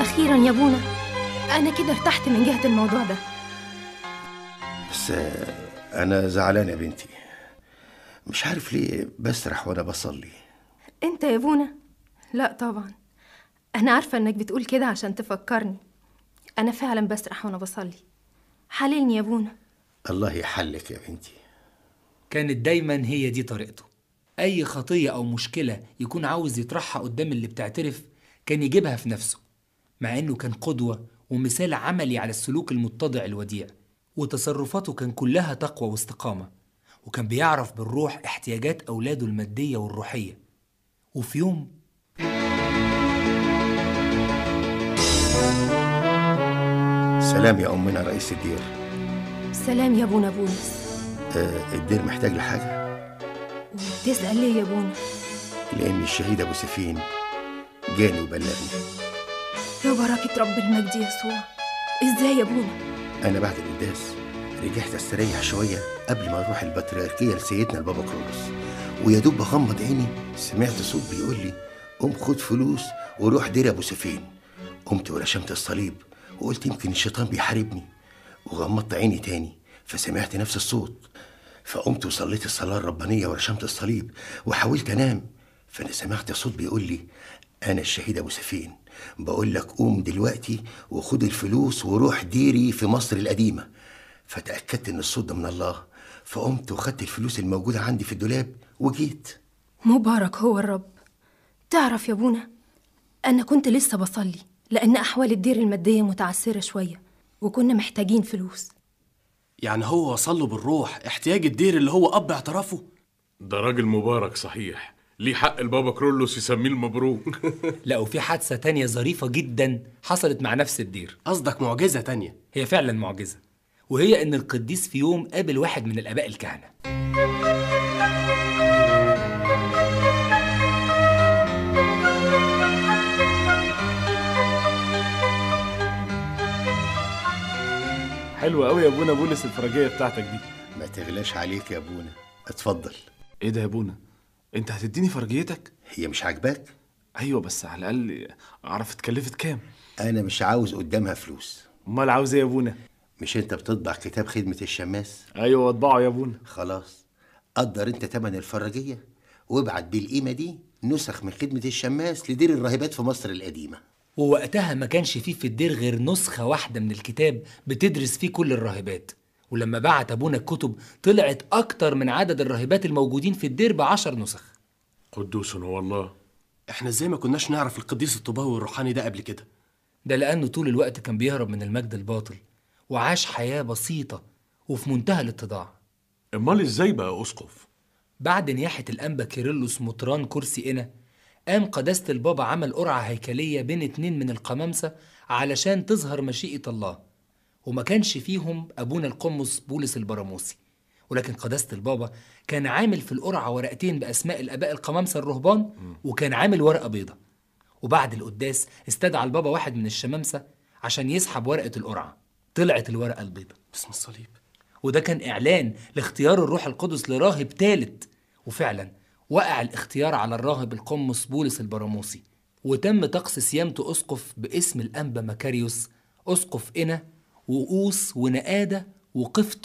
أخيرا يا بونا أنا كده ارتحت من جهة الموضوع ده بس آه، انا زعلان يا بنتي مش عارف ليه بسرح وانا بصلي أنت يا بونا لا طبعا أنا عارفة إنك بتقول كده عشان تفكرني أنا فعلا بسرح وأنا بصلي حللني يا بونا الله يحلك يا بنتي كانت دايما هي دي طريقته أي خطية أو مشكلة يكون عاوز يطرحها قدام اللي بتعترف كان يجيبها في نفسه مع إنه كان قدوة ومثال عملي على السلوك المتضع الوديع وتصرفاته كان كلها تقوى واستقامة وكان بيعرف بالروح احتياجات أولاده المادية والروحية وفي يوم سلام يا امنا رئيس الدير سلام يا بونا بولس آه، الدير محتاج لحاجه تسأل ليه يا بونا لان الشهيد ابو سفين جاني وبلغني يا بركة رب المجد يسوع إزاي يا بونا انا بعد القداس رجعت استريح شويه قبل ما اروح البطريركيه لسيدنا البابا كرولوس ويا دوب بغمض عيني سمعت صوت بيقول لي قوم خد فلوس وروح دير ابو سفين قمت ورشمت الصليب وقلت يمكن الشيطان بيحاربني وغمضت عيني تاني فسمعت نفس الصوت فقمت وصليت الصلاه الربانيه ورشمت الصليب وحاولت انام فانا سمعت صوت بيقول لي انا الشهيد ابو سفين بقول لك قوم دلوقتي وخد الفلوس وروح ديري في مصر القديمه فتاكدت ان الصوت ده من الله فقمت وخدت الفلوس الموجوده عندي في الدولاب وجيت مبارك هو الرب تعرف يا بونا أنا كنت لسه بصلي لأن أحوال الدير المادية متعسرة شوية وكنا محتاجين فلوس يعني هو وصل له بالروح احتياج الدير اللي هو اب اعترافه ده راجل مبارك صحيح ليه حق البابا كرولوس يسميه المبروك لقوا في حادثة تانية ظريفة جدا حصلت مع نفس الدير قصدك معجزه تانية هي فعلا معجزة وهي إن القديس في يوم قابل واحد من الآباء الكهنة حلوة قوي يا ابونا بولس الفرجية بتاعتك دي ما تغلاش عليك يا ابونا اتفضل ايه ده يا ابونا انت هتديني فرجيتك هي مش عاجباك ايوه بس على الاقل اعرف اتكلفت كام انا مش عاوز قدامها فلوس امال عاوز ايه يا ابونا مش انت بتطبع كتاب خدمه الشماس ايوه اطبعه يا ابونا خلاص قدر انت تمن الفرجيه وابعت بالقيمه دي نسخ من خدمه الشماس لدير الراهبات في مصر القديمه ووقتها ما كانش فيه في الدير غير نسخة واحدة من الكتاب بتدرس فيه كل الراهبات ولما بعت أبونا الكتب طلعت أكتر من عدد الراهبات الموجودين في الدير بعشر نسخ قدوس هو الله احنا ازاي ما كناش نعرف القديس الطوباوي الروحاني ده قبل كده ده لأنه طول الوقت كان بيهرب من المجد الباطل وعاش حياة بسيطة وفي منتهى الاتضاع امال ازاي بقى اسقف بعد نياحة الأنبا كيرلس مطران كرسي إنا قام قداسة البابا عمل قرعة هيكلية بين اتنين من القمامسة علشان تظهر مشيئة الله وما كانش فيهم أبونا القمص بولس البراموسي ولكن قداسة البابا كان عامل في القرعة ورقتين بأسماء الآباء القمامسة الرهبان وكان عامل ورقة بيضة وبعد القداس استدعى البابا واحد من الشمامسة عشان يسحب ورقة القرعة طلعت الورقة البيضة باسم الصليب وده كان إعلان لاختيار الروح القدس لراهب تالت وفعلا وقع الاختيار على الراهب القمص بولس البراموسي وتم طقس صيامته أسقف باسم الأنبا مكاريوس أسقف إنا وقوس ونقادة وقفت